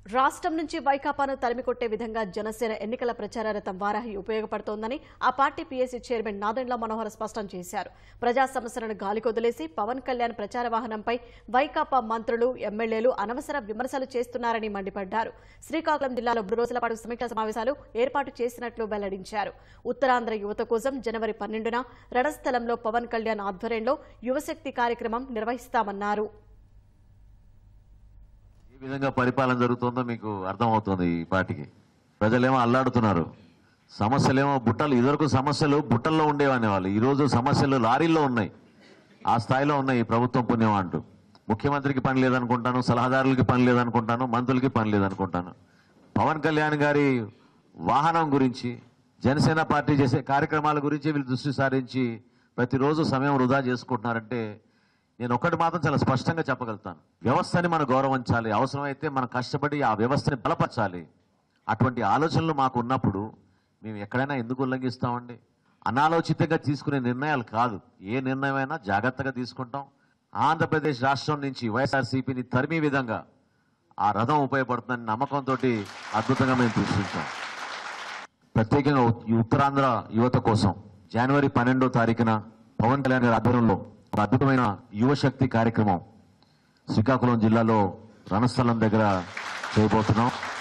రాష్ట్రం నుంచి వైకాపాను తరిమికొట్టే విధంగా జనసేన ఎన్నికల ప్రచార రథం వారాహి ఉపయోగపడుతోందని ఆ party PSC chairman Nadendla Manohar స్పష్టం చేశారు ప్రజా సమస్యలను గాలికొదిలేసి పవన్ కళ్యాణ్ ప్రచార వాహనంపై వైకాపా మంత్రులు ఎమ్మెల్యేలు అనవసర విమర్శలు చేస్తున్నారని మండిపడ్డారు శ్రీకాకుళం జిల్లాలో మూడు రోజుల పాటు సమీక్షా సమావేశాలు ఏర్పాటు చేసినట్లు వెల్లడించారు ఉత్తరాంధ్ర యువత కోసం జనవరి పన్నెండున రణస్థలంలో పవన్ కళ్యాణ్ ఆధ్వర్యంలో యువశక్తి కార్యక్రమం నిర్వహిస్తామన్నారు ఏ విధంగా పరిపాలన జరుగుతుందో మీకు అర్థమవుతుంది ఈ పార్టీకి ప్రజలేమో అల్లాడుతున్నారు సమస్యలేమో బుట్టలు ఇదివరకు సమస్యలు బుట్టల్లో ఉండేవనే వాళ్ళు ఈరోజు సమస్యలు లారీల్లో ఉన్నాయి ఆ స్థాయిలో ఉన్నాయి ఈ ప్రభుత్వం పుణ్యం అంటూ ముఖ్యమంత్రికి పని లేదనుకుంటాను సలహాదారులకి పని లేదనుకుంటాను మంత్రులకి పని లేదనుకుంటాను పవన్ కళ్యాణ్ గారి వాహనం గురించి జనసేన పార్టీ చేసే కార్యక్రమాల గురించి వీళ్ళు దృష్టి సారించి ప్రతిరోజు సమయం వృధా చేసుకుంటున్నారంటే నేను ఒక్కటి మాత్రం చాలా స్పష్టంగా చెప్పగలుగుతాను వ్యవస్థని మనం గౌరవించాలి అవసరమైతే మనం కష్టపడి ఆ వ్యవస్థని బలపరచాలి అటువంటి ఆలోచనలు మాకు ఉన్నప్పుడు మేము ఎక్కడైనా ఎందుకు ఉల్లంఘిస్తామండి అనాలోచితంగా తీసుకునే నిర్ణయాలు కాదు ఏ నిర్ణయమైనా జాగ్రత్తగా తీసుకుంటాం ఆంధ్రప్రదేశ్ రాష్ట్రం నుంచి వైఎస్ఆర్సీపీని తరిమే విధంగా ఆ రథం ఉపయోగపడుతుందని నమ్మకంతో అద్భుతంగా మేము తీసుకుంటాం ప్రత్యేకంగా ఈ ఉత్తరాంధ్ర యువత కోసం జనవరి పన్నెండో తారీఖున పవన్ కళ్యాణ్ గారి ఆధ్వర్యంలో ఒక అద్భుతమైన యువశక్తి కార్యక్రమం శ్రీకాకుళం జిల్లాలో రణస్థలం దగ్గర చేయబోతున్నాం